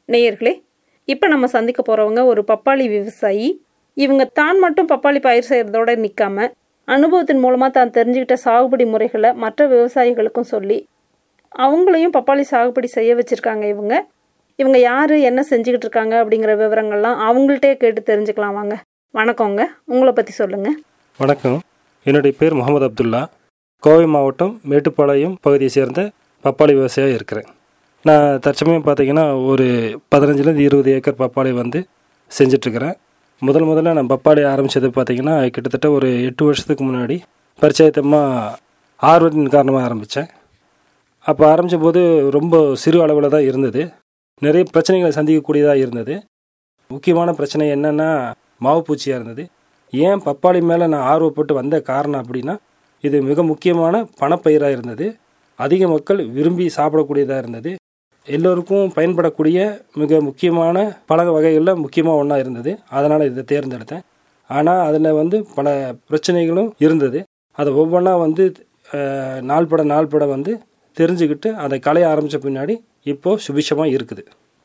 நேயர்களே இப்போ நம்ம சந்திக்க போகிறவங்க ஒரு பப்பாளி விவசாயி இவங்க தான் மட்டும் பப்பாளி பயிர் செய்கிறதோட நிற்காம அனுபவத்தின் மூலமாக தான் தெரிஞ்சுக்கிட்ட சாகுபடி முறைகளை மற்ற விவசாயிகளுக்கும் சொல்லி அவங்களையும் பப்பாளி சாகுபடி செய்ய வச்சுருக்காங்க இவங்க இவங்க யார் என்ன செஞ்சுக்கிட்டு இருக்காங்க அப்படிங்கிற விவரங்கள்லாம் அவங்கள்ட்டே கேட்டு தெரிஞ்சுக்கலாம் வாங்க வணக்கங்க உங்களை பற்றி சொல்லுங்கள் வணக்கம் என்னுடைய பேர் முகமது அப்துல்லா கோவை மாவட்டம் மேட்டுப்பாளையம் பகுதியை சேர்ந்த பப்பாளி விவசாயியாக இருக்கிறேன் நான் தற்சமயம் பார்த்தீங்கன்னா ஒரு பதினஞ்சுலேருந்து இருபது ஏக்கர் பப்பாளி வந்து செஞ்சிட்ருக்கிறேன் முதல் முதல்ல நான் பப்பாளி ஆரம்பித்தது பார்த்தீங்கன்னா கிட்டத்தட்ட ஒரு எட்டு வருஷத்துக்கு முன்னாடி பரிச்சயத்தமாக ஆர்வத்தின் காரணமாக ஆரம்பித்தேன் அப்போ ஆரம்பித்த போது ரொம்ப சிறு அளவில் தான் இருந்தது நிறைய பிரச்சனைகளை சந்திக்கக்கூடியதாக இருந்தது முக்கியமான பிரச்சனை என்னென்னா மாவு பூச்சியாக இருந்தது ஏன் பப்பாளி மேலே நான் ஆர்வப்பட்டு வந்த காரணம் அப்படின்னா இது மிக முக்கியமான பணப்பயிராக இருந்தது அதிக மக்கள் விரும்பி சாப்பிடக்கூடியதாக இருந்தது எல்லோருக்கும் பயன்படக்கூடிய மிக முக்கியமான பழ வகைகளில் முக்கியமாக ஒன்றா இருந்தது அதனால் இதை தேர்ந்தெடுத்தேன் ஆனால் அதில் வந்து பல பிரச்சனைகளும் இருந்தது அதை ஒவ்வொன்றா வந்து அஹ், நாள்பட நாள்பட வந்து தெரிஞ்சுக்கிட்டு அதை கலைய ஆரம்பித்த பின்னாடி இப்போது சுபிஷமாக இருக்குது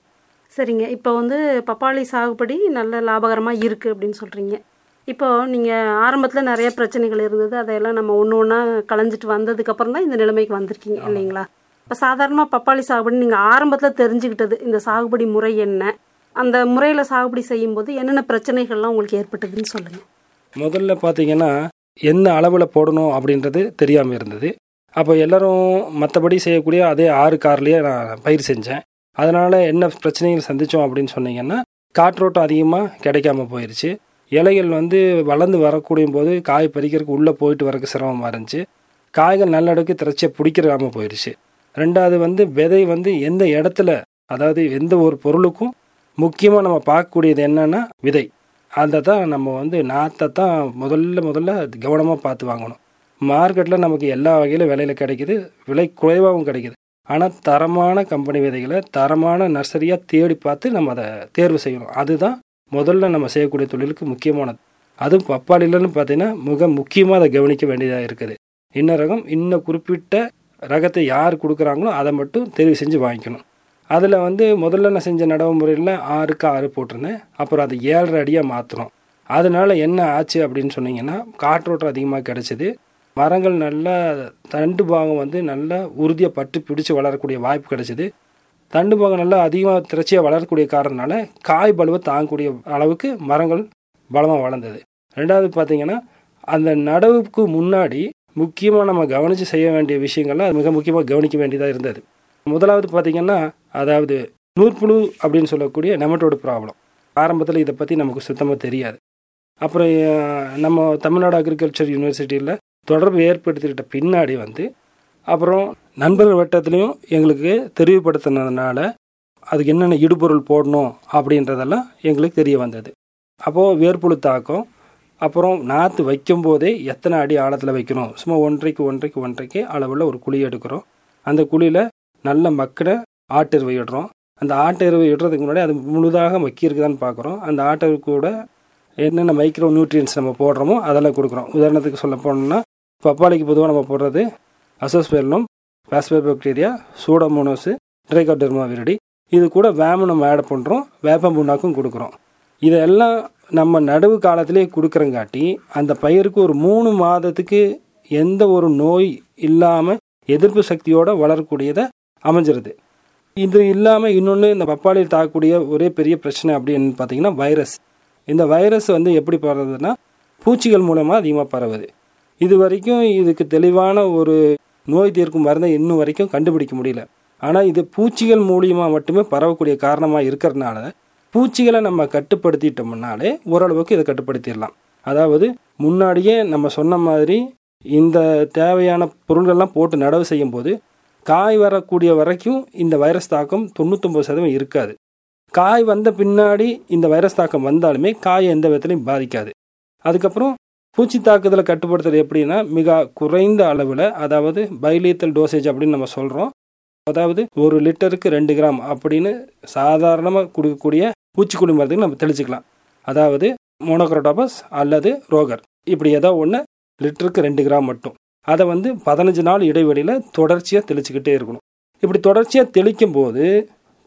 சரிங்க இப்போ வந்து பப்பாளி சாகுபடி நல்ல லாபகரமாக இருக்குது அப்படின்னு சொல்கிறீங்க இப்போ நீங்கள் ஆரம்பத்தில் நிறைய பிரச்சனைகள் இருந்தது அதையெல்லாம் நம்ம ஒன்று ஒன்றா களைஞ்சிட்டு வந்ததுக்கப்புறம் தான் இந்த நிலைமைக்கு வந்திருக்கீங்க இல்லைங்களா இப்போ சாதாரணமாக பப்பாளி சாகுபடி நீங்கள் ஆரம்பத்தில் தெரிஞ்சுக்கிட்டது இந்த சாகுபடி முறை என்ன அந்த முறையில் சாகுபடி செய்யும்போது என்னென்ன பிரச்சனைகள்லாம் உங்களுக்கு ஏற்பட்டதுன்னு சொல்லுங்கள் முதல்ல பார்த்தீங்கன்னா எந்த அளவில் போடணும் அப்படின்றது தெரியாமல் இருந்தது அப்போ எல்லாரும் மற்றபடி செய்யக்கூடிய அதே ஆறு கார்லேயே நான் பயிர் செஞ்சேன் அதனால் என்ன பிரச்சனைகள் சந்தித்தோம் அப்படின்னு சொன்னீங்கன்னா காற்றோட்டம் அதிகமாக கிடைக்காம போயிடுச்சு இலைகள் வந்து வளர்ந்து வரக்கூடிய போது காய் பறிக்கிறதுக்கு உள்ளே போயிட்டு வரக்கு சிரமமாக இருந்துச்சு காய்கள் நல்லடுக்கு திரச்சியாக பிடிக்கிறாம போயிடுச்சு ரெண்டாவது வந்து விதை வந்து எந்த இடத்துல அதாவது எந்த ஒரு பொருளுக்கும் முக்கியமாக நம்ம பார்க்கக்கூடியது என்னன்னா விதை அதை தான் நம்ம வந்து நாற்றை தான் முதல்ல முதல்ல கவனமாக பார்த்து வாங்கணும் மார்க்கெட்டில் நமக்கு எல்லா வகையிலும் விலையில் கிடைக்குது விலை குறைவாகவும் கிடைக்குது ஆனால் தரமான கம்பெனி விதைகளை தரமான நர்சரியாக தேடி பார்த்து நம்ம அதை தேர்வு செய்யணும் அதுதான் முதல்ல நம்ம செய்யக்கூடிய தொழிலுக்கு முக்கியமானது அதுவும் பப்பாளிலன்னு பார்த்தீங்கன்னா மிக முக்கியமாக அதை கவனிக்க வேண்டியதாக இருக்குது இன்ன ரகம் இன்னும் குறிப்பிட்ட ரகத்தை யார் கொடுக்குறாங்களோ அதை மட்டும் தெரிவு செஞ்சு வாங்கிக்கணும் அதில் வந்து முதல்ல நான் செஞ்ச நடைமுறையில் ஆறுக்கு ஆறு போட்டிருந்தேன் அப்புறம் அதை ஏழரை அடியாக மாற்றணும் அதனால என்ன ஆச்சு அப்படின்னு சொன்னீங்கன்னா காற்றோட்டம் அதிகமாக கிடச்சிது மரங்கள் நல்லா தண்டு பாகம் வந்து நல்லா உறுதியாக பட்டு பிடிச்சி வளரக்கூடிய வாய்ப்பு கிடைச்சிது தண்டு பாகம் நல்லா அதிகமாக திரச்சியாக வளரக்கூடிய காரணனால காய் பலுவை தாங்கக்கூடிய அளவுக்கு மரங்கள் பலமாக வளர்ந்தது ரெண்டாவது பார்த்தீங்கன்னா அந்த நடவுக்கு முன்னாடி முக்கியமாக நம்ம கவனித்து செய்ய வேண்டிய விஷயங்கள்லாம் மிக முக்கியமாக கவனிக்க வேண்டியதாக இருந்தது முதலாவது பார்த்தீங்கன்னா அதாவது நூற்புழு அப்படின்னு சொல்லக்கூடிய நெமட்டோட ப்ராப்ளம் ஆரம்பத்தில் இதை பற்றி நமக்கு சுத்தமாக தெரியாது அப்புறம் அஹ், நம்ம தமிழ்நாடு அக்ரிகல்ச்சர் யூனிவர்சிட்டியில் தொடர்பு ஏற்படுத்திக்கிட்ட பின்னாடி வந்து அப்புறம் நண்பர்கள் வட்டத்துலேயும் எங்களுக்கு தெரிவுபடுத்தினதுனால அதுக்கு என்னென்ன இடுபொருள் போடணும் அப்படின்றதெல்லாம் எங்களுக்கு தெரிய வந்தது அப்போது வேர்ப்புழு தாக்கம் அப்புறம் நாற்று வைக்கும்போதே எத்தனை அடி ஆழத்தில் வைக்கணும் சும்மா ஒன்றைக்கு ஒன்றைக்கு ஒன்றைக்கு அளவில் ஒரு குழி எடுக்கிறோம் அந்த குழியில் நல்ல மக்கின ஆட்டு எருவை இடுறோம் அந்த ஆட்டு எருவை இடுறதுக்கு முன்னாடி அது முழுதாக மக்கி இருக்குதான்னு பார்க்குறோம் அந்த ஆட்டு எருவு கூட என்னென்ன மைக்ரோ நியூட்ரியன்ஸ் நம்ம போடுறோமோ அதெல்லாம் கொடுக்குறோம் உதாரணத்துக்கு சொல்ல போனோம்னா பப்பாளிக்கு பொதுவாக நம்ம போடுறது azospirillum phosphor bacteria pseudomonas trichoderma viride இது கூட வேம நம்ம ஆட் பண்ணுறோம் வேப்பம் புண்ணாக்கும் கொடுக்குறோம் இதெல்லாம் நம்ம நடுவு காலத்திலே கொடுக்குறங்காட்டி அந்த பயிருக்கு ஒரு மூணு மாதத்துக்கு எந்த ஒரு நோய் இல்லாமல் எதிர்ப்பு சக்தியோடு வளரக்கூடியதை அமைஞ்சிருது இது இல்லாமல் இன்னொன்று இந்த பப்பாளியில் தாக்கக்கூடிய ஒரே பெரிய பிரச்சனை அப்படின்னு பார்த்தீங்கன்னா வைரஸ் இந்த வைரஸ் வந்து எப்படி பரவுதுன்னா பூச்சிகள் மூலமாக அதிகமாக பரவுது இது வரைக்கும் இதுக்கு தெளிவான ஒரு நோய் தீர்க்கும் மருந்தை இன்னும் வரைக்கும் கண்டுபிடிக்க முடியல ஆனால் இது பூச்சிகள் மூலியமாக மட்டுமே பரவக்கூடிய காரணமாக இருக்கிறதுனால பூச்சிகளை நம்ம கட்டுப்படுத்திட்டோம்னாலே ஓரளவுக்கு இதை கட்டுப்படுத்திடலாம் அதாவது முன்னாடியே நம்ம சொன்ன மாதிரி இந்த தேவையான பொருள்கள்லாம் போட்டு நடவு செய்யும் போது காய் வரக்கூடிய வரைக்கும் இந்த வைரஸ் தாக்கம் தொண்ணூத்தொம்பது சதவீதம் இருக்காது காய் வந்த பின்னாடி இந்த வைரஸ் தாக்கம் வந்தாலுமே காயை எந்த விதத்துலையும் பாதிக்காது அதுக்கப்புறம் பூச்சி தாக்குதலை கட்டுப்படுத்துறது எப்படின்னா மிக குறைந்த அளவில் அதாவது பைலீத்தல் டோசேஜ் அப்படின்னு நம்ம சொல்கிறோம் அதாவது ஒரு லிட்டருக்கு ரெண்டு கிராம் அப்படின்னு சாதாரணமாக கொடுக்கக்கூடிய பூச்சிக்கொல்லி மருந்துக்கு நம்ம தெளிச்சுக்கலாம் அதாவது மோனோக்ரோட்டாபஸ் அல்லது ரோகர் இப்படி ஏதோ ஒன்று லிட்டருக்கு ரெண்டு கிராம் மட்டும் அதை வந்து பதினஞ்சு நாள் இடைவெளியில் தொடர்ச்சியாக தெளிச்சுக்கிட்டே இருக்கணும் இப்படி தொடர்ச்சியாக தெளிக்கும் போது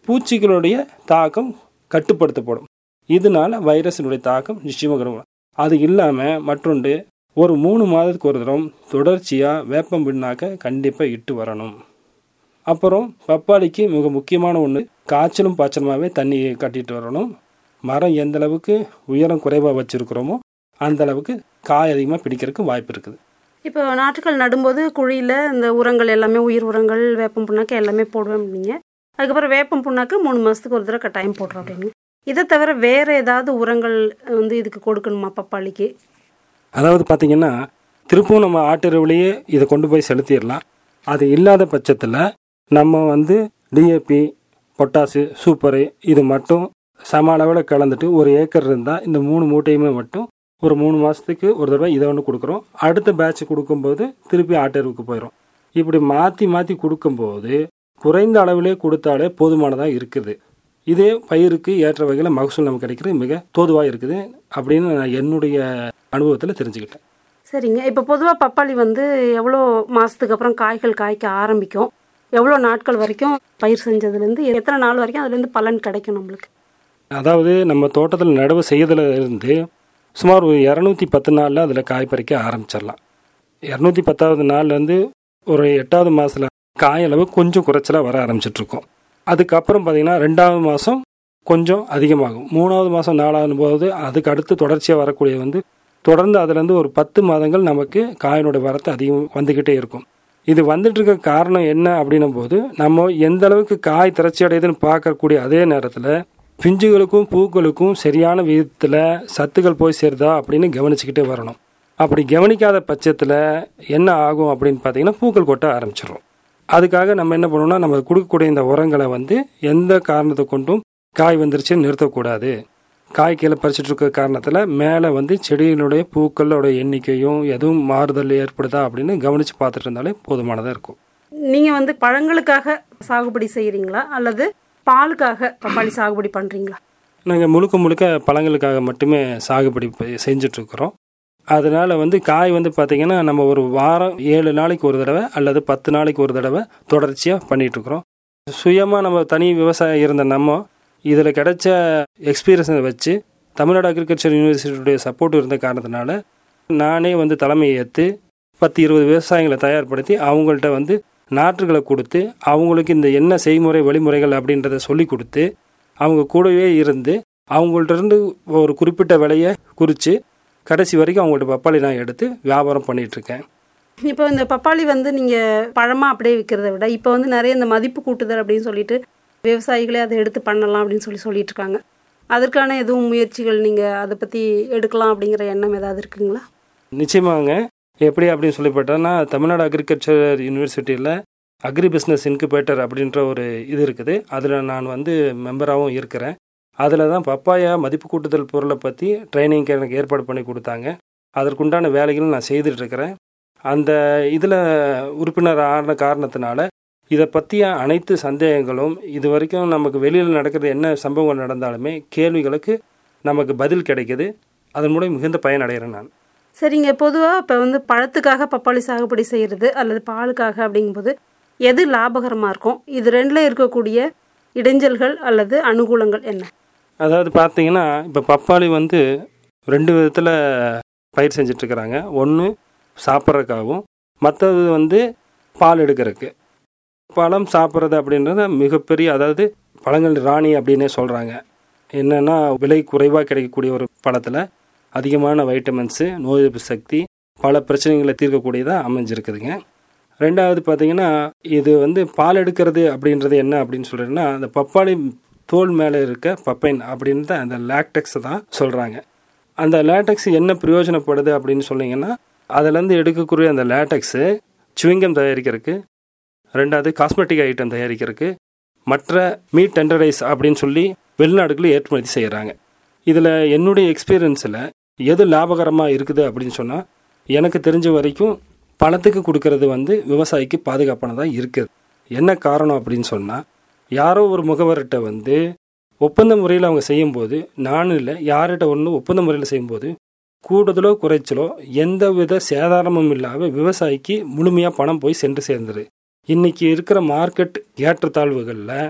பூச்சிகளுடைய தாக்கம் கட்டுப்படுத்தப்படும் இதனால வைரஸினுடைய தாக்கம் நிச்சயமாக குறையும். அது இல்லாமல் மற்றொன்று ஒரு மூணு மாதத்துக்கு ஒரு தரம் தொடர்ச்சியாக வேப்பம் பின்னாக்க கண்டிப்பாக இட்டு வரணும் அப்புறம் பப்பாளிக்கு மிக முக்கியமான ஒன்று காய்ச்சலும் பாய்ச்சலுமாகவே தண்ணி கட்டிட்டு வரணும் மரம் எந்த அளவுக்கு உயரம் குறைவாக வச்சுருக்கிறோமோ அந்த அளவுக்கு காய் அதிகமாக பிடிக்கிறதுக்கு வாய்ப்பு இருக்குது இப்போ நாற்றுக்கள் நடும்போது குழியில் இந்த உரங்கள் எல்லாமே உயிர் உரங்கள் வேப்பம் புண்ணாக்கு எல்லாமே போடுவேன் அப்படிங்க அதுக்கப்புறம் வேப்பம் புண்ணாக்கு மூணு மாதத்துக்கு ஒரு தடவை கட்டாயம் போடுறோம் அப்படின்னு இதை தவிர வேறு ஏதாவது உரங்கள் வந்து இதுக்கு கொடுக்கணுமா பப்பாளிக்கு அதாவது பார்த்தீங்கன்னா திருப்பவும் நம்ம ஆட்டெருவிலேயே இதை கொண்டு போய் செலுத்திடலாம் அது இல்லாத பட்சத்தில் நம்ம வந்து டிஏபி பொட்டாசு சூப்பரு இது மட்டும் சம அளவில் கலந்துட்டு ஒரு ஏக்கர் இருந்தால் இந்த மூணு மூட்டையுமே மட்டும் ஒரு மூணு மாதத்துக்கு ஒரு தடவை இதை ஒன்று கொடுக்குறோம் அடுத்த பேட்ச் கொடுக்கும்போது திருப்பி ஆட்டெருவுக்கு போயிடும் இப்படி மாற்றி மாற்றி கொடுக்கும்போது குறைந்த அளவிலே கொடுத்தாலே போதுமானதாக இருக்குது இதே பயிருக்கு ஏற்ற வகையில் மகசூல் நமக்கு கிடைக்கிறது மிக தோதுவாக இருக்குது அப்படின்னு நான் என்னுடைய அனுபவத்தில் தெரிஞ்சுக்கிட்டேன் சரிங்க இப்போ பொதுவாக பப்பாளி வந்து எவ்வளோ மாதத்துக்கு அப்புறம் காய்கள் காய்க்க ஆரம்பிக்கும் எவ்வளோ நாட்கள் வரைக்கும் பயிர் செஞ்சதுலேருந்து எத்தனை நாள் வரைக்கும் அதுலேருந்து பலன் கிடைக்கும் நம்மளுக்கு அதாவது நம்ம தோட்டத்தில் நடவு செய்யறதுல இருந்து சுமார் ஒரு இரநூத்தி பத்து நாளில் அதில் காய் பறிக்க ஆரம்பிச்சிடலாம் இரநூத்தி பத்தாவது நாள்லேருந்து ஒரு எட்டாவது மாதத்தில் காய் அளவு கொஞ்சம் குறைச்சலாக வர ஆரம்பிச்சிட்ருக்கோம் அதுக்கப்புறம் பார்த்திங்கன்னா ரெண்டாவது மாதம் கொஞ்சம் அதிகமாகும் மூணாவது மாதம் நாலாவது போது அதுக்கு அடுத்து தொடர்ச்சியாக வரக்கூடிய வந்து தொடர்ந்து அதுலேருந்து ஒரு பத்து மாதங்கள் நமக்கு காயினோட வரத்து அதிகம் வந்துக்கிட்டே இருக்கும் இது வந்துட்டு இருக்க காரணம் என்ன அப்படின்னும் போது நம்ம எந்த அளவுக்கு காய் திரட்சி அடையுதுன்னு பார்க்கக்கூடிய அதே நேரத்தில் பிஞ்சுகளுக்கும் பூக்களுக்கும் சரியான விதத்தில் சத்துக்கள் போய் சேருதா அப்படின்னு கவனிச்சுக்கிட்டே வரணும் அப்படி கவனிக்காத பட்சத்தில் என்ன ஆகும் அப்படின்னு பார்த்தீங்கன்னா பூக்கள் கொட்ட ஆரம்பிச்சிடும் அதுக்காக நம்ம என்ன பண்ணணும்னா நம்ம கொடுக்கக்கூடிய இந்த உரங்களை வந்து எந்த காரணத்தை கொண்டும் காய் வந்துருச்சுன்னு நிறுத்தக்கூடாது காய் கீழே பறிச்சிட்டு இருக்க காரணத்தில் மேலே வந்து செடியினுடைய பூக்களோட எண்ணிக்கையும் எதுவும் மாறுதல் ஏற்படுதா அப்படின்னு கவனித்து பார்த்துட்டு இருந்தாலே போதுமானதாக இருக்கும் நீங்கள் வந்து பழங்களுக்காக சாகுபடி செய்கிறீங்களா அல்லது பாலுக்காக பப்பாளி சாகுபடி பண்ணுறீங்களா நாங்கள் முழுக்க முழுக்க பழங்களுக்காக மட்டுமே சாகுபடி ப- செஞ்சுட்ருக்குறோம் அதனால் வந்து காய் வந்து பார்த்திங்கன்னா நம்ம ஒரு வாரம் ஏழு நாளைக்கு ஒரு தடவை அல்லது பத்து நாளைக்கு ஒரு தடவை தொடர்ச்சியாக பண்ணிகிட்ருக்குறோம் சுயமாக நம்ம தனி விவசாயம் இருந்த நம்ம இதில் கிடைச்ச எக்ஸ்பீரியன்ஸை வச்சு தமிழ்நாடு அக்ரிகல்ச்சர் யூனிவர்சிட்டியுடைய சப்போர்ட் இருந்த காரணத்தினால நானே வந்து தலைமையை ஏற்று பத்து இருபது விவசாயிகளை தயார்படுத்தி அவங்கள்ட்ட வந்து நாற்றுகளை கொடுத்து அவங்களுக்கு இந்த என்ன செய்முறை வழிமுறைகள் அப்படின்றத சொல்லி கொடுத்து அவங்க கூடவே இருந்து அவங்கள்ட்ட இருந்து ஒரு குறிப்பிட்ட விலையை குறித்து கடைசி வரைக்கும் அவங்கள்ட்ட பப்பாளி நான் எடுத்து வியாபாரம் பண்ணிட்டு இருக்கேன் இப்போ இந்த பப்பாளி வந்து நீங்கள் பழமாக அப்படியே விற்கிறத விட இப்போ வந்து நிறைய இந்த மதிப்பு கூட்டுதல் அப்படின்னு சொல்லிட்டு விவசாயிகளே அதை எடுத்து பண்ணலாம் அப்படின்னு சொல்லி சொல்லிட்டு இருக்காங்க அதற்கான எதுவும் முயற்சிகள் நீங்கள் அதை பற்றி எடுக்கலாம் அப்படிங்கிற எண்ணம் ஏதாவது இருக்குங்களா நிச்சயமாங்க எப்படி அப்படின்னு சொல்லி பார்த்தோன்னா தமிழ்நாடு அக்ரிகல்ச்சர் யூனிவர்சிட்டியில் அக்ரி பிஸ்னஸ் இன்குபேட்டர் அப்படின்ற ஒரு இது இருக்குது அதில் நான் வந்து மெம்பராகவும் இருக்கிறேன் அதில் தான் பப்பாயா மதிப்பு கூட்டுதல் பொருளை பற்றி ட்ரைனிங்க்கு எனக்கு ஏற்பாடு பண்ணி கொடுத்தாங்க அதற்குண்டான வேலைகள் நான் செய்துட்டு இருக்கிறேன் அந்த இதில் உறுப்பினர் ஆன காரணத்தினால இதை பற்றிய அனைத்து சந்தேகங்களும் இது வரைக்கும் நமக்கு வெளியில் நடக்கிறது என்ன சம்பவங்கள் நடந்தாலுமே கேள்விகளுக்கு நமக்கு பதில் கிடைக்குது அதன் மூலம் மிகுந்த பயனடைகிறேன் நான் சரிங்க பொதுவாக இப்போ வந்து பழத்துக்காக பப்பாளி சாகுபடி செய்கிறது அல்லது பாலுக்காக அப்படிங்கும்போது எது லாபகரமாக இருக்கும் இது ரெண்டில் இருக்கக்கூடிய இடைஞ்சல்கள் அல்லது அனுகூலங்கள் என்ன அதாவது பார்த்தீங்கன்னா இப்போ பப்பாளி வந்து ரெண்டு விதத்தில் பயிர் செஞ்சிட்ருக்கிறாங்க ஒன்று சாப்பிட்றதுக்காகவும் மற்றது வந்து பால் எடுக்கிறதுக்கு பழம் சாப்பிட்றது அப்படின்றது மிகப்பெரிய அதாவது பழங்கள் ராணி அப்படின்னே சொல்கிறாங்க என்னென்னா விலை குறைவாக கிடைக்கக்கூடிய ஒரு பழத்தில் அதிகமான வைட்டமின்ஸு நோய் எதிர்ப்பு சக்தி பல பிரச்சனைகளை தீர்க்கக்கூடியதாக அமைஞ்சிருக்குதுங்க ரெண்டாவது பார்த்தீங்கன்னா இது வந்து பால் எடுக்கிறது அப்படின்றது என்ன அப்படின்னு சொல்கிறேன்னா அந்த பப்பாளி தோல் மேலே இருக்க பப்பைன் அப்படின்ற அந்த லாக்டெக்ஸை தான் சொல்கிறாங்க அந்த லேட்டெக்ஸ் என்ன பிரயோஜனப்படுது அப்படின்னு சொன்னீங்கன்னா அதுலேருந்து எடுக்கக்கூடிய அந்த லேட்டெக்ஸு சுவிங்கம் தயாரிக்கிறதுக்கு ரெண்டாவது காஸ்மெட்டிக் ஐட்டம் தயாரிக்கிறதுக்கு மற்ற மீட் டெண்டரைஸ் அப்படின்னு சொல்லி வெளிநாடுகளில் ஏற்றுமதி செய்கிறாங்க இதில் என்னுடைய எக்ஸ்பீரியன்ஸில் எது லாபகரமாக இருக்குது அப்படின்னு சொன்னால் எனக்கு தெரிஞ்ச வரைக்கும் பணத்துக்கு கொடுக்கறது வந்து விவசாயிக்கு பாதுகாப்பானதாக இருக்குது என்ன காரணம் அப்படின்னு சொன்னால் யாரோ ஒரு முகவர்கிட்ட வந்து ஒப்பந்த முறையில் அவங்க செய்யும்போது நானும் இல்லை யார்கிட்ட ஒன்று ஒப்பந்த முறையில் செய்யும்போது கூடுதலோ குறைச்சலோ எந்த வித சேதாரமும் இல்லாமல் விவசாயிக்கு முழுமையாக பணம் போய் சென்று சேர்ந்துரு இன்னைக்கு இருக்கிற மார்க்கெட் ஏற்றத்தாழ்வுகளில்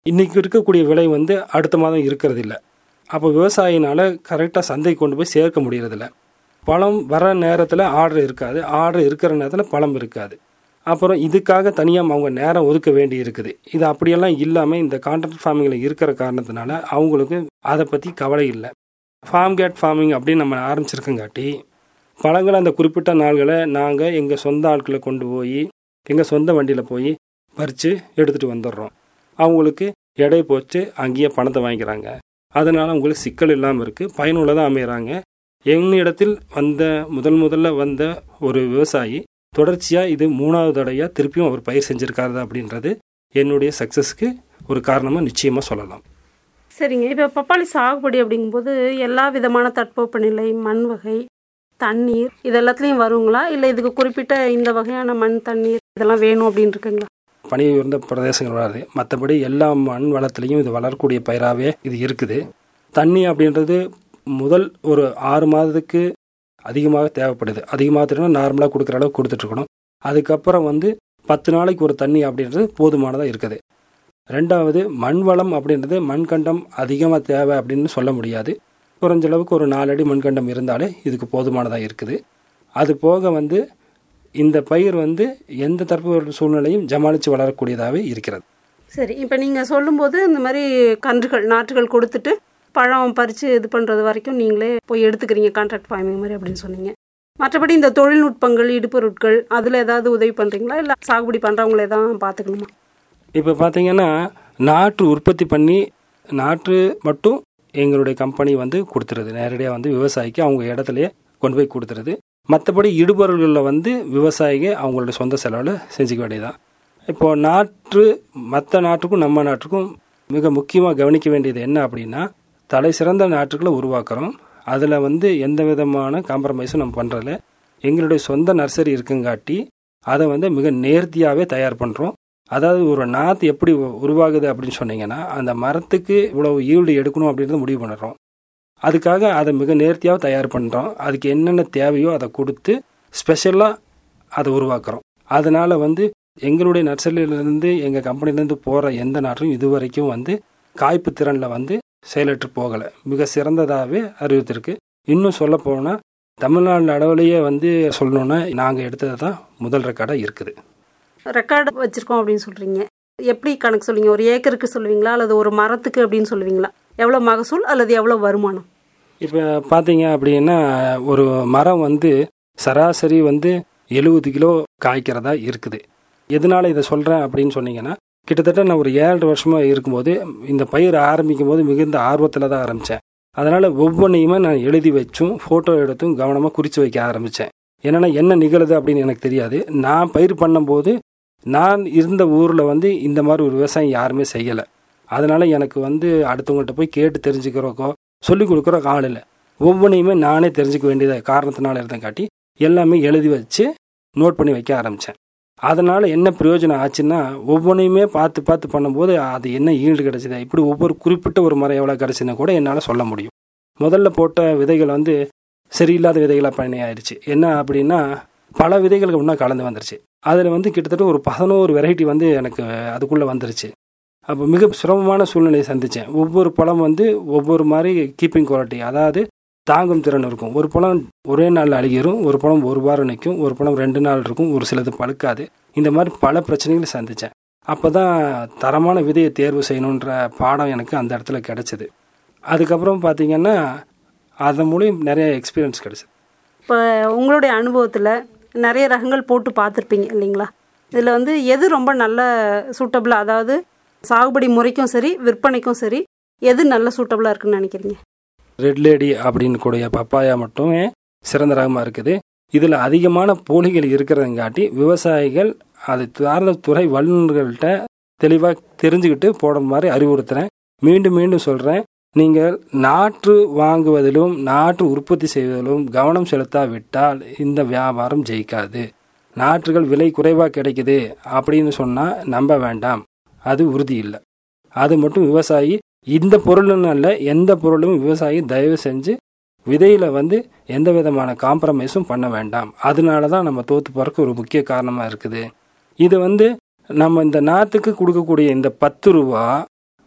இன்றைக்கி இருக்கக்கூடிய விலை வந்து அடுத்த மாதம் இருக்கிறது இல்லை அப்போ விவசாயினால் கரெக்டாக சந்தைக்கு கொண்டு போய் சேர்க்க முடியறதில்ல பழம் வர நேரத்தில் ஆர்டர் இருக்காது ஆர்டர் இருக்கிற நேரத்தில் பழம் இருக்காது அப்புறம் இதுக்காக தனியாக அவங்க நேரம் ஒதுக்க வேண்டி இருக்குது இது அப்படியெல்லாம் இல்லாமல் இந்த கான்ட்ராக்ட் ஃபார்மிங்கில் இருக்கிற காரணத்தினால அவங்களுக்கு அதை பற்றி கவலை இல்லை ஃபார்ம் கேட் ஃபார்மிங் அப்படின்னு நம்ம ஆரம்பிச்சிருக்கங்காட்டி பழங்களை அந்த குறிப்பிட்ட நாள்களை நாங்கள் எங்கள் சொந்த ஆட்களை கொண்டு போய் எங்கள் சொந்த வண்டியில் போய் பறித்து எடுத்துகிட்டு வந்துடுறோம் அவங்களுக்கு எடை போட்டு அங்கேயே பணத்தை வாங்கிக்கிறாங்க அதனால் அவங்களுக்கு சிக்கல் இல்லாமல் இருக்குது பயனுள்ளதாக அமைகிறாங்க என்னிடத்தில் வந்த முதல் முதல்ல வந்த ஒரு விவசாயி தொடர்ச்சியாக இது மூணாவது தடையாக திருப்பியும் அவர் பயிர் செஞ்சுருக்காரு அப்படின்றது என்னுடைய சக்ஸஸ்க்கு ஒரு காரணமாக நிச்சயமாக சொல்லலாம் சரிங்க இப்போ பப்பாளி சாகுபடி அப்படிங்கும்போது எல்லா விதமான தட்பவெப்பநிலை மண் வகை தண்ணீர் இது எல்லாத்துலேயும் வருங்களா இல்லை இதுக்கு குறிப்பிட்ட இந்த வகையான மண் தண்ணீர் இதெல்லாம் வேணும் அப்படின்னு இருக்குங்களா பனி உயர்ந்த பிரதேசங்கள் வராது மற்றபடி எல்லா மண் வளத்துலேயும் இது வளரக்கூடிய பயிராகவே இது இருக்குது தண்ணி அப்படின்றது முதல் ஒரு ஆறு மாதத்துக்கு அதிகமாக தேவைப்படுது அதிகமாக தேவைன்னா நார்மலாக கொடுக்குற அளவுக்கு கொடுத்துட்ருக்கணும் அதுக்கப்புறம் வந்து பத்து நாளைக்கு ஒரு தண்ணி அப்படின்றது போதுமானதாக இருக்குது ரெண்டாவது மண் வளம் அப்படின்றது மண்கண்டம் அதிகமாக தேவை அப்படின்னு சொல்ல முடியாது குறைஞ்ச அளவுக்கு ஒரு நாலடி மண்கண்டம் இருந்தாலே இதுக்கு போதுமானதாக இருக்குது அது போக வந்து இந்த பயிர் வந்து எந்த தற்போதைய சூழ்நிலையும் ஜமாளித்து வளரக்கூடியதாகவே இருக்கிறது சரி இப்போ நீங்கள் சொல்லும்போது இந்த மாதிரி கன்றுகள் நாற்றுகள் கொடுத்துட்டு பழம் பறித்து இது பண்ணுறது வரைக்கும் நீங்களே போய் எடுத்துக்கிறீங்க கான்ட்ராக்ட் ஃபார்மிங் மாதிரி அப்படின்னு சொன்னீங்க மற்றபடி இந்த தொழில்நுட்பங்கள் இடுபொருட்கள் அதில் ஏதாவது உதவி பண்ணுறீங்களா இல்லை சாகுபடி பண்ணுறவங்களே தான் பார்த்துக்கணுமா இப்போ பார்த்தீங்கன்னா நாற்று உற்பத்தி பண்ணி நாற்று மட்டும் எங்களுடைய கம்பெனி வந்து கொடுத்துருது நேரடியாக வந்து விவசாயிக்கு அவங்க இடத்துலையே கொண்டு போய் கொடுத்துருது மற்றபடி இடுபொருள்களில் வந்து விவசாயிங்க அவங்களோட சொந்த செலவில் செஞ்சுக்க வேண்டியதான் இப்போது நாற்று மற்ற நாட்டுக்கும் நம்ம நாட்டுக்கும் மிக முக்கியமாக கவனிக்க வேண்டியது என்ன அப்படின்னா தலை சிறந்த நாட்டுகளை உருவாக்குறோம் அதில் வந்து எந்த விதமான காம்ப்ரமைஸும் நம்ம பண்ணுறதில்ல எங்களுடைய சொந்த நர்சரி இருக்குங்காட்டி அதை வந்து மிக நேர்த்தியாகவே தயார் பண்ணுறோம் அதாவது ஒரு நாற்று எப்படி உருவாகுது அப்படின்னு சொன்னீங்கன்னா அந்த மரத்துக்கு இவ்வளவு ஈல்டு எடுக்கணும் அப்படின்றத முடிவு பண்ணுறோம் அதுக்காக அதை மிக நேர்த்தியாக தயார் பண்ணுறோம் அதுக்கு என்னென்ன தேவையோ அதை கொடுத்து ஸ்பெஷலாக அதை உருவாக்குறோம் அதனால் வந்து எங்களுடைய நர்சரியிலேருந்து எங்கள் கம்பெனிலேருந்து போகிற எந்த நாட்டும் இது வரைக்கும் வந்து காய்ப்பு திறனில் வந்து செயலற்று போகலை மிக சிறந்ததாகவே அறிவித்திருக்கு இன்னும் சொல்ல போனால் தமிழ்நாடு அளவிலேயே வந்து சொல்லணுன்னா நாங்கள் எடுத்தது தான் முதல் ரெக்கார்டாக இருக்குது ரெக்கார்டு வச்சுருக்கோம் அப்படின்னு சொல்கிறீங்க எப்படி கணக்கு சொல்லுவீங்க ஒரு ஏக்கருக்கு சொல்லுவீங்களா அல்லது ஒரு மரத்துக்கு அப்படின்னு சொல்லுவீங்களா எவ்வளோ மகசூல் அல்லது எவ்வளோ வருமானம் இப்போ பார்த்தீங்க அப்படின்னா ஒரு மரம் வந்து சராசரி வந்து எழுபது கிலோ காய்க்கிறதா இருக்குது எதனால் இதை சொல்கிறேன் அப்படின்னு சொன்னீங்கன்னா கிட்டத்தட்ட நான் ஒரு ஏழு வருஷமாக இருக்கும்போது இந்த பயிர் ஆரம்பிக்கும் போது மிகுந்த ஆர்வத்தில் தான் ஆரம்பித்தேன் அதனால் ஒவ்வொன்றையுமே நான் எழுதி வச்சும் ஃபோட்டோ எடுத்தும் கவனமாக குறித்து வைக்க ஆரம்பித்தேன் என்னென்னா என்ன நிகழுது அப்படின்னு எனக்கு தெரியாது நான் பயிர் பண்ணும்போது நான் இருந்த ஊரில் வந்து இந்த மாதிரி ஒரு விவசாயம் யாருமே செய்யலை அதனால் எனக்கு வந்து அடுத்தவங்கள்ட்ட போய் கேட்டு தெரிஞ்சுக்கிறோக்கோ சொல்லிக் கொடுக்குற ஆள் இல்லை ஒவ்வொன்றையுமே நானே தெரிஞ்சுக்க வேண்டியத காரணத்தினால இருந்தங்காட்டி எல்லாமே எழுதி வச்சு நோட் பண்ணி வைக்க ஆரம்பித்தேன் அதனால் என்ன பிரயோஜனம் ஆச்சுன்னா ஒவ்வொன்றையுமே பார்த்து பார்த்து பண்ணும்போது அது என்ன ஈல்டு கிடச்சிது இப்படி ஒவ்வொரு குறிப்பிட்ட ஒரு மரம் எவ்வளோ கிடச்சிதுன்னு கூட என்னால் சொல்ல முடியும் முதல்ல போட்ட விதைகள் வந்து சரியில்லாத விதைகளாக பண்ணி ஆயிடுச்சு என்ன அப்படின்னா பல விதைகளுக்கு இன்னும் கலந்து வந்துருச்சு அதில் வந்து கிட்டத்தட்ட ஒரு பதினோரு வெரைட்டி வந்து எனக்கு அதுக்குள்ளே வந்துருச்சு அப்போ மிக சிரமமான சூழ்நிலையை சந்தித்தேன் ஒவ்வொரு பழம் வந்து ஒவ்வொரு மாதிரி கீப்பிங் குவாலிட்டி அதாவது தாங்கும் திறன் இருக்கும் ஒரு பழம் ஒரே நாள் அழுகிரும் ஒரு பழம் ஒரு வாரம் நிற்கும் ஒரு பழம் ரெண்டு நாள் இருக்கும் ஒரு சிலது பழுக்காது இந்த மாதிரி பல பிரச்சனைகளை சந்தித்தேன் அப்போ தான் தரமான விதையை தேர்வு செய்யணுன்ற பாடம் எனக்கு அந்த இடத்துல கிடச்சிது அதுக்கப்புறம் பார்த்திங்கன்னா அதன் மூலியம் நிறைய எக்ஸ்பீரியன்ஸ் கிடச்சிது இப்போ உங்களுடைய அனுபவத்தில் நிறைய ரகங்கள் போட்டு பார்த்துருப்பீங்க இல்லைங்களா இதில் வந்து எது ரொம்ப நல்ல சூட்டபிளாக அதாவது சாகுபடி முறைக்கும் சரி விற்பனைக்கும் சரி எது நல்ல சூட்டபிளாக இருக்குன்னு நினைக்கிறீங்க ரெட் லேடி அப்படின்னு கூடிய பப்பாயா மட்டுமே சிறந்த ரகமாக இருக்குது இதில் அதிகமான போலிகள் இருக்கிறதுங்காட்டி விவசாயிகள் அது சார்ந்த துறை வல்லுநர்கள்ட்ட தெளிவாக தெரிஞ்சுக்கிட்டு போட மாதிரி அறிவுறுத்துகிறேன் மீண்டும் மீண்டும் சொல்கிறேன் நீங்கள் நாற்று வாங்குவதிலும் நாற்று உற்பத்தி செய்வதிலும் கவனம் செலுத்தாவிட்டால் இந்த வியாபாரம் ஜெயிக்காது நாற்றுகள் விலை குறைவாக கிடைக்குது அப்படின்னு சொன்னால் நம்ப வேண்டாம் அது உறுதி இல்லை அது மட்டும் விவசாயி இந்த பொருள்னு அல்ல எந்த பொருளும் விவசாயி தயவு செஞ்சு விதையில் வந்து எந்த விதமான காம்ப்ரமைஸும் பண்ண வேண்டாம் அதனால தான் நம்ம தோற்று போகிறக்கு ஒரு முக்கிய காரணமாக இருக்குது இது வந்து நம்ம இந்த நாற்றுக்கு கொடுக்கக்கூடிய இந்த பத்து ரூபா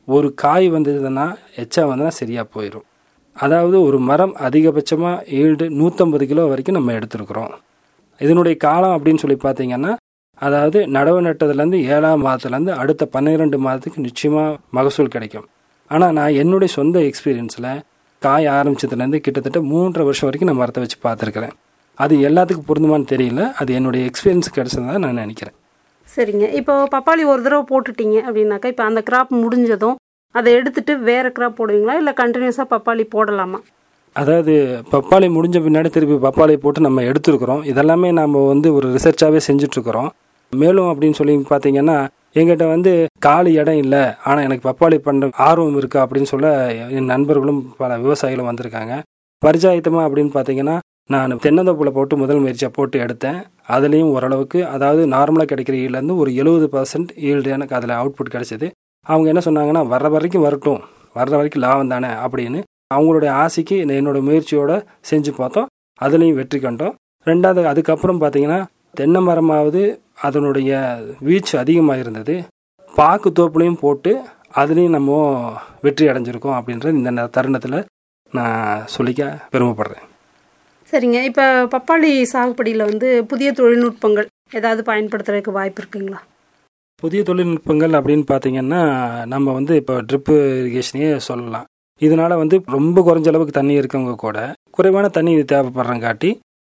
ஒரு காய் வந்ததுன்னா எச்சா வந்ததுன்னா சரியாக போயிடும் அதாவது ஒரு மரம் அதிகபட்சமாக ஏழு நூற்றம்பது கிலோ வரைக்கும் நம்ம எடுத்துருக்குறோம் இதனுடைய காலம் அப்படின்னு சொல்லி பார்த்தீங்கன்னா அதாவது நடவு நட்டதுலேருந்து ஏழாம் மாதத்துலேருந்து அடுத்த பன்னிரெண்டு மாதத்துக்கு நிச்சயமாக மகசூல் கிடைக்கும் ஆனால் நான் என்னுடைய சொந்த எக்ஸ்பீரியன்ஸில் காய் ஆரம்பிச்சதுலேருந்து கிட்டத்தட்ட மூன்றரை வருஷம் வரைக்கும் நான் மரத்தை வச்சு பார்த்துருக்குறேன் அது எல்லாத்துக்கும் பொருந்துமான்னு தெரியல அது என்னுடைய எக்ஸ்பீரியன்ஸ் கிடைச்சதான் நான் நினைக்கிறேன் சரிங்க இப்போ பப்பாளி ஒரு தடவை போட்டுட்டீங்க அப்படின்னாக்கா இப்போ அந்த கிராப் முடிஞ்சதும் அதை எடுத்துட்டு வேற கிராப் போடுவீங்களா இல்லை கண்டினியூஸாக பப்பாளி போடலாமா அதாவது பப்பாளி முடிஞ்ச பின்னாடி திருப்பி பப்பாளி போட்டு நம்ம எடுத்துருக்குறோம் இதெல்லாமே நம்ம வந்து ஒரு ரிசர்ச்சாகவே செஞ்சுட்ருக்குறோம் மேலும் அப்படின்னு சொல்லி பார்த்தீங்கன்னா எங்கிட்ட வந்து காலி இடம் இல்லை ஆனால் எனக்கு பப்பாளி பண்ணுற ஆர்வம் இருக்குது அப்படின்னு சொல்ல என் நண்பர்களும் பல விவசாயிகளும் வந்திருக்காங்க பரிச்சாயத்தமாக அப்படின்னு பார்த்தீங்கன்னா நான் தென்னந்தோப்பில் போட்டு முதல் முயற்சியாக போட்டு எடுத்தேன் அதுலேயும் ஓரளவுக்கு அதாவது நார்மலாக கிடைக்கிற ஈல்லேருந்து ஒரு எழுபது பர்சன்ட் ஈல்டு எனக்கு அதில் அவுட்புட் கிடைச்சிது அவங்க என்ன சொன்னாங்கன்னா வர்ற வரைக்கும் வரட்டும் வர்ற வரைக்கும் லாபம் தானே அப்படின்னு அவங்களுடைய ஆசைக்கு என்னோட முயற்சியோட செஞ்சு பார்த்தோம் அதுலேயும் வெற்றி கண்டோம் ரெண்டாவது அதுக்கப்புறம் பார்த்தீங்கன்னா தென்னை மரமாவது அதனுடைய வீச்சு அதிகமாக இருந்தது பாக்கு தோப்புலையும் போட்டு அதுலேயும் நம்ம வெற்றி அடைஞ்சிருக்கோம் அப்படின்றது இந்த தருணத்தில் நான் சொல்லிக்க பெருமைப்படுறேன் சரிங்க இப்போ பப்பாளி சாகுபடியில் வந்து புதிய தொழில்நுட்பங்கள் ஏதாவது பயன்படுத்துறதுக்கு வாய்ப்பு இருக்குங்களா புதிய தொழில்நுட்பங்கள் அப்படின்னு பார்த்தீங்கன்னா நம்ம வந்து இப்போ ட்ரிப்பு இரிகேஷனையே சொல்லலாம் இதனால் வந்து ரொம்ப குறைஞ்ச அளவுக்கு தண்ணி இருக்கவங்க கூட குறைவான தண்ணி தேவைப்படுறங்காட்டி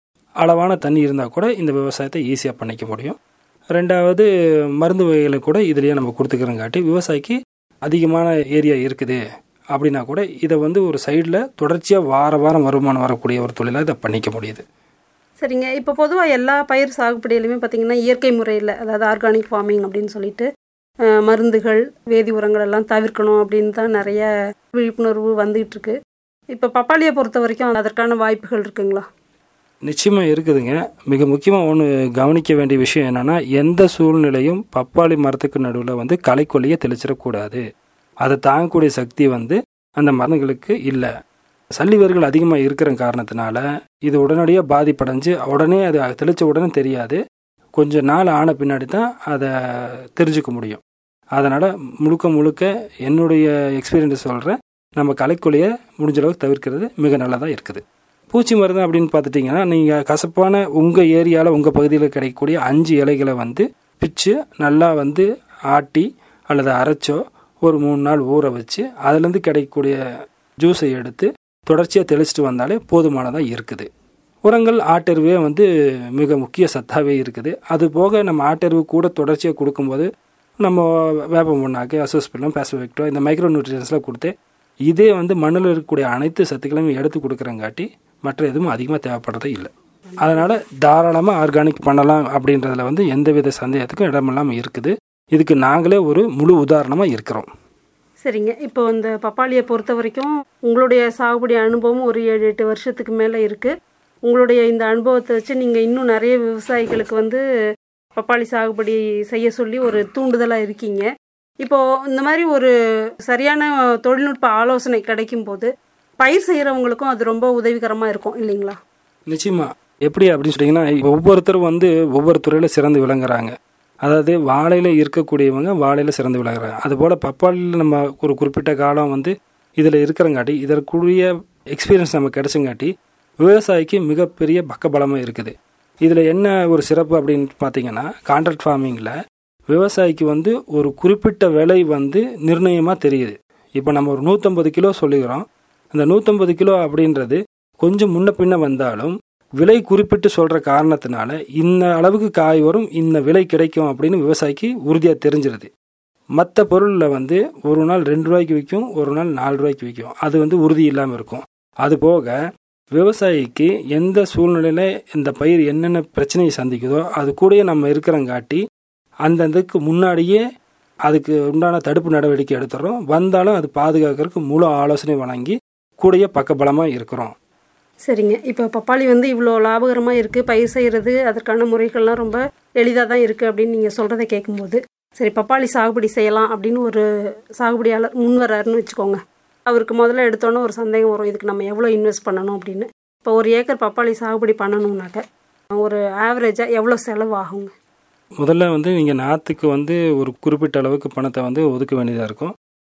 அளவான தண்ணி இருந்தால் கூட இந்த விவசாயத்தை ஈஸியாக பண்ணிக்க முடியும் ரெண்டாவது மருந்து வகைகளை கூட இதுலேயே நம்ம கொடுத்துக்கிறங்காட்டி விவசாயிக்கு அதிகமான ஏரியா இருக்குது அப்படின்னா கூட இதை வந்து ஒரு சைடில் தொடர்ச்சியாக வார வாரம் வருமானம் வரக்கூடிய ஒரு தொழிலாக இதை பண்ணிக்க முடியுது சரிங்க இப்போ பொதுவாக எல்லா பயிர் சாகுபடியிலுமே பார்த்தீங்கன்னா இயற்கை முறையில் அதாவது ஆர்கானிக் ஃபார்மிங் அப்படின்னு சொல்லிட்டு அஹ், மருந்துகள் வேதி உரங்கள் எல்லாம் தவிர்க்கணும் அப்படின்னு தான் நிறைய விழிப்புணர்வு வந்துகிட்டு இருக்கு இப்போ பப்பாளியை பொறுத்த வரைக்கும் அதற்கான வாய்ப்புகள் இருக்குங்களா நிச்சயமாக இருக்குதுங்க மிக முக்கியமாக ஒன்று கவனிக்க வேண்டிய விஷயம் என்னென்னா எந்த சூழ்நிலையும் பப்பாளி மரத்துக்கு நடுவில் வந்து களைக்கொல்லியை தெளிச்சிடக்கூடாது அதை தாங்கக்கூடிய சக்தி வந்து அந்த மருந்துகளுக்கு இல்லை சல்லிவேர்கள் அதிகமாக இருக்கிற காரணத்தினால இது உடனடியாக பாதிப்படைஞ்சு உடனே அது தெளித்த உடனே தெரியாது கொஞ்ச நாள் ஆன பின்னாடி தான் அதை தெரிஞ்சுக்க முடியும் அதனால் முழுக்க முழுக்க என்னுடைய எக்ஸ்பீரியன்ஸ் சொல்கிறேன் நம்ம களைக்கொல்லியை முடிஞ்ச அளவுக்கு தவிர்க்கிறது மிக நல்லதாக இருக்குது பூச்சி மருந்து அப்படின்னு பார்த்துட்டிங்கன்னா நீங்கள் கசப்பான உங்கள் ஏரியாவில் உங்கள் பகுதியில் கிடைக்கக்கூடிய அஞ்சு இலைகளை வந்து பிச்சு நல்லா வந்து ஆட்டி அல்லது அரைச்சோ ஒரு மூணு நாள் ஊற வச்சு அதுலேருந்து கிடைக்கக்கூடிய ஜூஸை எடுத்து தொடர்ச்சியாக தெளிச்சிட்டு வந்தாலே போதுமானதாக இருக்குது உரங்கள் ஆட்டெருவே வந்து மிக முக்கிய சத்தாகவே இருக்குது அது போக நம்ம ஆட்டெருவு கூட தொடர்ச்சியாக கொடுக்கும்போது நம்ம வேப்ப முன்னாக்கு அசோஸ்பிலம் பேசோவெக்டோ இந்த மைக்ரோ நியூட்ரியன்ஸ்லாம் கொடுத்து இதே வந்து மண்ணில் இருக்கக்கூடிய அனைத்து சத்துக்களையும் எடுத்து கொடுக்குறங்காட்டி மற்ற எதுவும் அதிகமாக தேவைப்படுறதே இல்லை அதனால் தாராளமாக ஆர்கானிக் பண்ணலாம் அப்படின்றதுல வந்து எந்தவித சந்தேகத்துக்கும் இடமில்லாமல் இருக்குது இதுக்கு நாங்களே ஒரு முழு உதாரணமாக இருக்கிறோம் சரிங்க இப்போ இந்த பப்பாளியை பொறுத்த வரைக்கும் உங்களுடைய சாகுபடி அனுபவம் ஒரு ஏழு எட்டு வருஷத்துக்கு மேலே இருக்குது உங்களுடைய இந்த அனுபவத்தை வச்சு நீங்கள் இன்னும் நிறைய விவசாயிகளுக்கு வந்து பப்பாளி சாகுபடி செய்ய சொல்லி ஒரு தூண்டுதலாக இருக்கீங்க இப்போது இந்த மாதிரி ஒரு சரியான தொழில்நுட்ப ஆலோசனை கிடைக்கும் போது பயிர் செய்கிறவங்களுக்கும் அது ரொம்ப உதவிகரமாக இருக்கும் இல்லைங்களா நிச்சயமா எப்படி அப்படின்னு சொன்னீங்கன்னா ஒவ்வொருத்தரும் வந்து ஒவ்வொரு துறையில் சிறந்து விளங்குறாங்க அதாவது வாழையில் இருக்கக்கூடியவங்க வாழையில் சிறந்து விளங்குறாங்க அதுபோல் பப்பாளியில் நம்ம ஒரு குறிப்பிட்ட காலம் வந்து இதில் இருக்கிறங்காட்டி இதற்குரிய எக்ஸ்பீரியன்ஸ் நமக்கு கிடைச்சங்காட்டி விவசாயிக்கு மிகப்பெரிய பக்கபலமாக இருக்குது இதில் என்ன ஒரு சிறப்பு அப்படின்னு பார்த்தீங்கன்னா கான்ட்ராக்ட் ஃபார்மிங்கில் விவசாயிக்கு வந்து ஒரு குறிப்பிட்ட விலை வந்து நிர்ணயமாக தெரியுது இப்போ நம்ம ஒரு நூற்றம்பது கிலோ சொல்லிக்கிறோம் அந்த நூற்றம்பது கிலோ அப்படின்றது கொஞ்சம் முன்ன பின்ன வந்தாலும் விலை குறிப்பிட்டு சொல்கிற காரணத்தினால இந்த அளவுக்கு காய் வரும் இந்த விலை கிடைக்கும் அப்படின்னு விவசாயிக்கு உறுதியாக தெரிஞ்சிருது மற்ற பொருளில் வந்து ஒரு நாள் ரெண்டு ரூபாய்க்கு விற்கும் ஒரு நாள் நாலு ரூபாய்க்கு விற்கும் அது வந்து உறுதி இல்லாமல் இருக்கும் அது போக விவசாயிக்கு எந்த சூழ்நிலையில் இந்த பயிர் என்னென்ன பிரச்சனையை சந்திக்குதோ அது கூடயே நம்ம இருக்கிறங்காட்டி அந்தந்துக்கு முன்னாடியே அதுக்கு உண்டான தடுப்பு நடவடிக்கை எடுத்துறோம் வந்தாலும் அது பாதுகாக்கிறதுக்கு முழு ஆலோசனை வழங்கி கூடயே பக்கபலமாக இருக்கிறோம் சரிங்க இப்போ பப்பாளி வந்து இவ்வளோ லாபகரமாக இருக்குது பயிர் செய்கிறது அதற்கான முறைகள்லாம் ரொம்ப எளிதாக தான் இருக்குது அப்படின்னு நீங்கள் சொல்கிறத கேட்கும்போது சரி பப்பாளி சாகுபடி செய்யலாம் அப்படின்னு ஒரு சாகுபடியாளர் முன் வர்றாருன்னு வச்சுக்கோங்க அவருக்கு முதல்ல எடுத்தோன்னே ஒரு சந்தேகம் வரும் இதுக்கு நம்ம எவ்வளோ இன்வெஸ்ட் பண்ணணும் அப்படின்னு இப்போ ஒரு ஏக்கர் பப்பாளி சாகுபடி பண்ணணும்னாக்க ஒரு ஆவரேஜாக எவ்வளோ செலவு ஆகுங்க முதல்ல வந்து நீங்கள் நாற்றுக்கு வந்து ஒரு குறிப்பிட்ட அளவுக்கு பணத்தை வந்து ஒதுக்க வேண்டியதாக இருக்கும்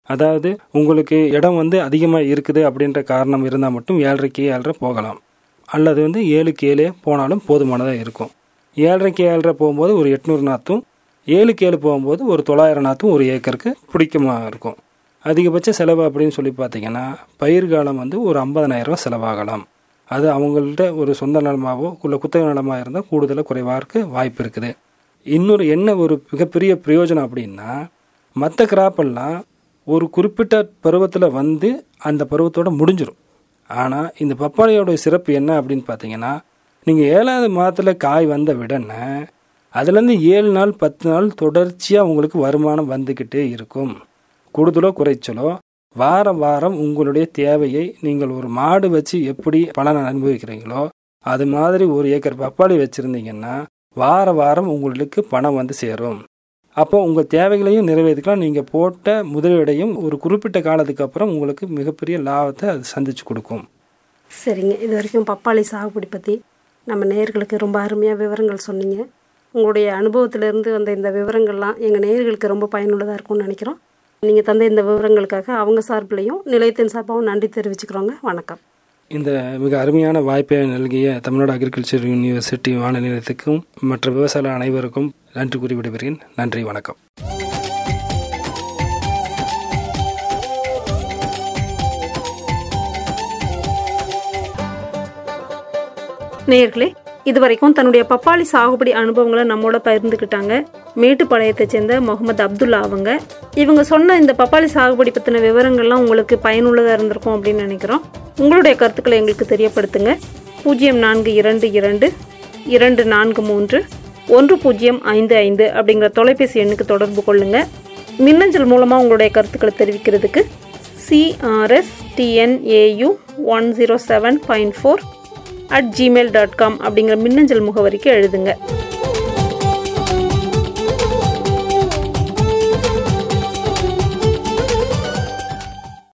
அதாவது உங்களுக்கு இடம் வந்து அதிகமாக இருக்குது அப்படின்ற காரணம் இருந்தால் மட்டும் ஏழரைக்கு ஏழரை போகலாம் அல்லது வந்து ஏழுக்கு ஏழே போனாலும் போதுமானதாக இருக்கும் ஏழரைக்கு ஏழரை போகும்போது ஒரு எட்நூறு நாற்றும் ஏழுக்கு ஏழு போகும்போது ஒரு தொள்ளாயிரம் நாற்றும் ஒரு ஏக்கருக்கு பிடிக்கமாக இருக்கும் அதிகபட்ச செலவு அப்படின்னு சொல்லி பார்த்தீங்கன்னா பயிர் காலம் வந்து ஒரு ஐம்பதனாயிரரூவா செலவாகலாம் அது அவங்கள்ட்ட ஒரு சொந்த நிலமாவோ இல்லை குத்தகை நிலமாக இருந்தால் கூடுதலாக குறைவாக இருக்க வாய்ப்பு இருக்குது இன்னொரு என்ன ஒரு மிகப்பெரிய பிரயோஜனம் அப்படின்னா மற்ற கிராப்பெல்லாம் ஒரு குறிப்பிட்ட பருவத்தில் வந்து அந்த பருவத்தோட முடிஞ்சிடும் ஆனால் இந்த பப்பாளியோட சிறப்பு என்ன அப்படின்னு பார்த்தீங்கன்னா நீங்கள் ஏழாவது மாதத்தில் காய் வந்த விடனே அதுலேருந்து ஏழு நாள் பத்து நாள் தொடர்ச்சியாக உங்களுக்கு வருமானம் வந்துக்கிட்டே இருக்கும் கூடுதலோ குறைச்சலோ வாரம் வாரம் உங்களுடைய தேவையை நீங்கள் ஒரு மாடு வச்சு எப்படி பலனை அனுபவிக்கிறீங்களோ அது மாதிரி ஒரு ஏக்கர் பப்பாளி வச்சுருந்தீங்கன்னா வார வாரம் உங்களுக்கு பணம் வந்து சேரும் அப்போ உங்கள் தேவைகளையும் நிறைவேற்றிக்கலாம் நீங்கள் போட்ட முதலீடையும் ஒரு குறிப்பிட்ட காலத்துக்கு அப்புறம் உங்களுக்கு மிகப்பெரிய லாபத்தை அது சந்திச்சு கொடுக்கும் சரிங்க இது வரைக்கும் பப்பாளி சாகுபடி பற்றி நம்ம நேயர்களுக்கு ரொம்ப அருமையாக விவரங்கள் சொன்னீங்க உங்களுடைய அனுபவத்திலிருந்து வந்த இந்த விவரங்கள்லாம் எங்கள் நேயர்களுக்கு ரொம்ப பயனுள்ளதாக இருக்கும்னு நினைக்கிறோம் நீங்கள் தந்த இந்த விவரங்களுக்காக அவங்க சார்பிலையும் நிலையத்தின் சார்பாகவும் நன்றி தெரிவிச்சுக்கிறோங்க வணக்கம் இந்த மிக அருமையான வாய்ப்பை நல்கிய தமிழ்நாடு அக்ரிகல்ச்சர் யூனிவர்சிட்டி வானொலி நிலையத்துக்கும் மற்ற விவசாய அனைவருக்கும் நன்றி கூறி விடைபெறுகிறேன் நன்றி வணக்கம் நேயர்களே இதுவரைக்கும் தன்னுடைய பப்பாளி சாகுபடி அனுபவங்களை நம்மோட பகிர்ந்துக்கிட்டாங்க மேட்டுப்பாளையத்தை சேர்ந்த முகமது அப்துல்லா அவங்க இவங்க சொன்ன இந்த பப்பாளி சாகுபடி பற்றின விவரங்கள்லாம் உங்களுக்கு பயனுள்ளதாக இருந்திருக்கும் அப்படின்னு நினைக்கிறோம் உங்களுடைய கருத்துக்களை எங்களுக்கு தெரியப்படுத்துங்க பூஜ்ஜியம் நான்கு இரண்டு இரண்டு இரண்டு நான்கு மூன்று ஒன்று பூஜ்ஜியம் ஐந்து ஐந்து அப்படிங்கிற தொலைபேசி எண்ணுக்கு தொடர்பு கொள்ளுங்க மின்னஞ்சல் மூலமாக உங்களுடைய கருத்துக்களை தெரிவிக்கிறதுக்கு CRS TNAU one zero seven point four at Gmail dot com அப்படிங்கிற மின்னஞ்சல் முகவரிக்கு எழுதுங்க